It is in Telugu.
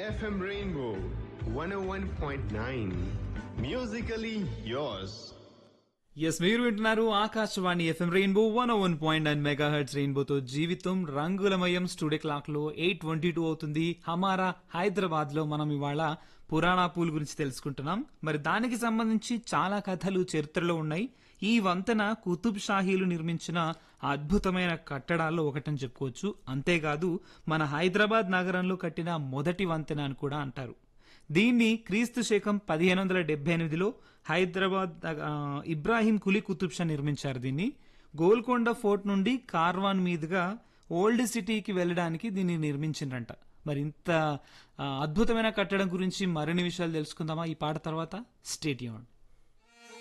FM Rainbow 101.9. Musically yours. Yes మీరు వింటున్నారు Akashvani FM rainbow one one point nine mega hits రెయిన్బోతో జీవితం రంగులమయం స్టూడియో క్లాక్ లో ఎయిట్ ట్వంటీ టూ అవుతుంది హమారా హైదరాబాద్ లో మనం ఇవాళ పురాణా పూల్ గురించి తెలుసుకుంటున్నాం మరి దానికి సంబంధించి చాలా కథలు చరిత్రలో ఉన్నాయి ఈ వంతెన కుతుబ్ షాహీలు నిర్మించిన అద్భుతమైన కట్టడాల్లో ఒకటని చెప్పుకోవచ్చు అంతేకాదు మన హైదరాబాద్ నగరంలో కట్టిన మొదటి వంతెన అని కూడా అంటారు దీన్ని క్రీస్తు శకం పదిహేను వందల డెబ్బై ఎనిమిదిలో హైదరాబాద్ ఆ, ఇబ్రాహీం కులీ కుతుబ్ షా నిర్మించారు దీన్ని గోల్కొండ ఫోర్ట్ నుండి కార్వాన్ మీదుగా ఓల్డ్ సిటీకి వెళ్ళడానికి దీన్ని నిర్మించిండ్రంట మరి ఇంత ఆ, అద్భుతమైన కట్టడం గురించి మరిన్ని విషయాలు తెలుసుకుందామా ఈ పాట తర్వాత స్టేట్